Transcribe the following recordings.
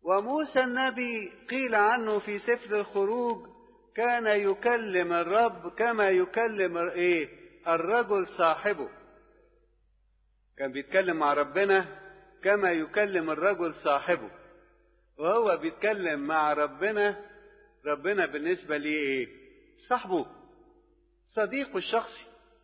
وموسى النبي قيل عنه في سفر الخروج كان يكلم الرب كما يكلم ايه الرجل صاحبه كان بيتكلم مع ربنا كما يكلم الرجل صاحبه وهو بيتكلم مع ربنا ربنا بالنسبة ليه ايه صاحبه صديقه الشخصي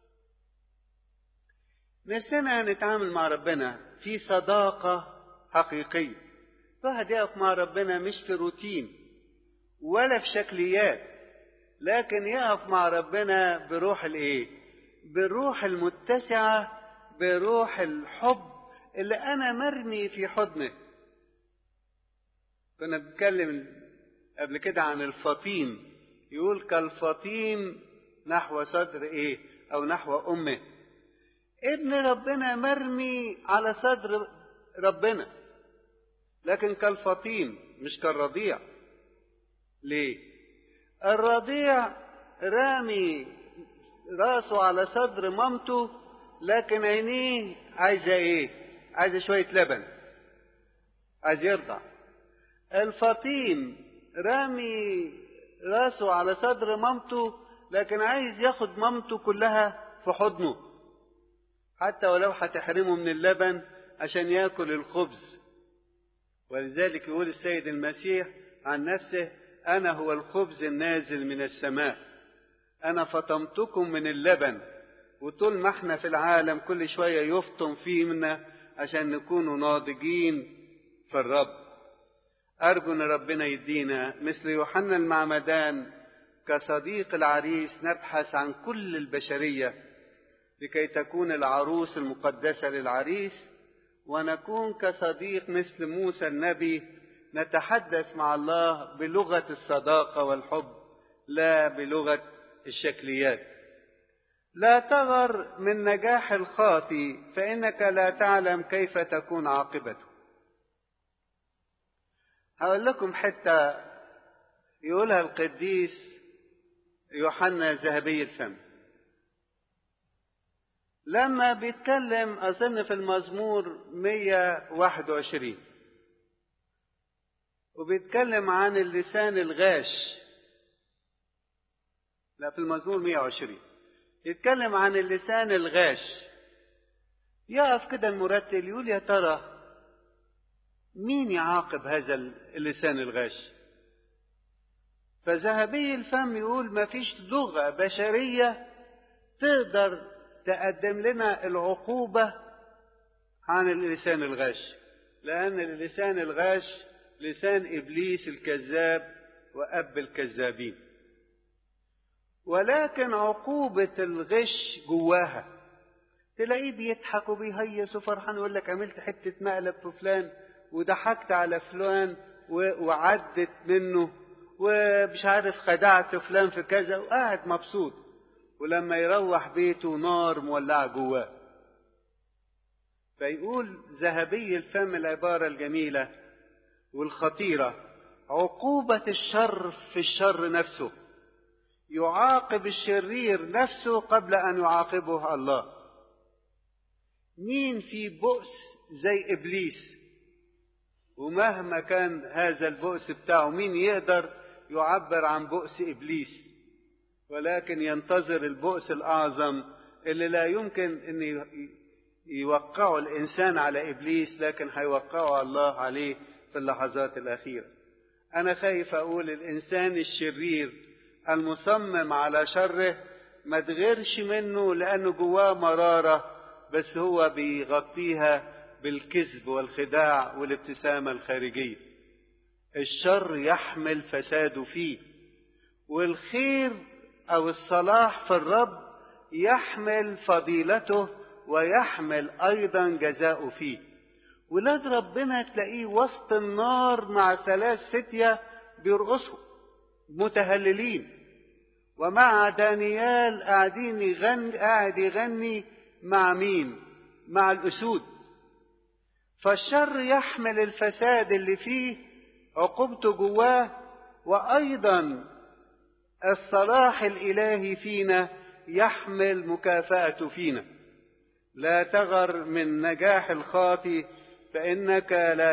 نفسنا نتعامل مع ربنا في صداقة حقيقية الواحد يقف مع ربنا مش في روتين ولا في شكليات لكن يقف مع ربنا بروح الايه بالروح المتسعة بروح الحب اللي انا مرمي في حضنه كنا بنتكلم قبل كده عن الفطيم يقول كالفطيم نحو صدر ايه او نحو امه ابن ربنا مرمي على صدر ربنا لكن كالفطيم مش كالرضيع ليه الرضيع رامي راسه على صدر مامته لكن عينيه عايزه ايه عايزه شويه لبن عايز يرضع الفطيم رامي راسه على صدر مامته لكن عايز ياخد مامته كلها في حضنه حتى ولو هتحرمه من اللبن عشان ياكل الخبز ولذلك يقول السيد المسيح عن نفسه انا هو الخبز النازل من السماء انا فطمتكم من اللبن وطول ما احنا في العالم كل شويه يفطم فينا عشان نكونوا ناضجين في الرب أرجو أن ربنا يدينا مثل يوحنا المعمدان كصديق العريس نبحث عن كل البشرية لكي تكون العروس المقدسة للعريس ونكون كصديق مثل موسى النبي نتحدث مع الله بلغة الصداقة والحب لا بلغة الشكليات لا تغر من نجاح الخاطي فإنك لا تعلم كيف تكون عاقبته هقول لكم حتة يقولها القديس يوحنا ذهبي الفم لما بيتكلم أظن في المزمور 121 وبيتكلم عن اللسان الغاش لا في المزمور 120 يتكلم عن اللسان الغاش يقف كده المرتل يقول يا ترى مين يعاقب هذا اللسان الغاش فذهبي الفم يقول ما فيش لغة بشرية تقدر تقدم لنا العقوبة عن اللسان الغاش لأن اللسان الغاش لسان إبليس الكذاب وأب الكذابين ولكن عقوبة الغش جواها تلاقيه بيضحك وبيهيص وفرحان يقول لك عملت حتة مقلب في فلان وضحكت على فلان وعدت منه ومش عارف خدعت فلان في كذا وقاعد مبسوط ولما يروح بيته نار مولعة جواه فيقول ذهبي الفم العبارة الجميلة والخطيرة عقوبة الشر في الشر نفسه يعاقب الشرير نفسه قبل أن يعاقبه الله مين في بؤس زي إبليس ومهما كان هذا البؤس بتاعه مين يقدر يعبر عن بؤس ابليس ولكن ينتظر البؤس الاعظم اللي لا يمكن ان يوقعه الانسان على ابليس لكن هيوقعه الله عليه في اللحظات الاخيره انا خايف اقول الانسان الشرير المصمم على شره ما تغيرش منه لانه جواه مراره بس هو بيغطيها بالكذب والخداع والابتسامة الخارجية الشر يحمل فساده فيه والخير أو الصلاح في الرب يحمل فضيلته ويحمل أيضا جزاؤه فيه ولاد ربنا تلاقيه وسط النار مع ثلاث فتية بيرقصوا متهللين ومع دانيال قاعدين يغني قاعد يغني مع مين؟ مع الأسود فالشر يحمل الفساد اللي فيه عقوبته جواه وايضا الصلاح الالهي فينا يحمل مكافاته فينا لا تغر من نجاح الخاطي فانك لا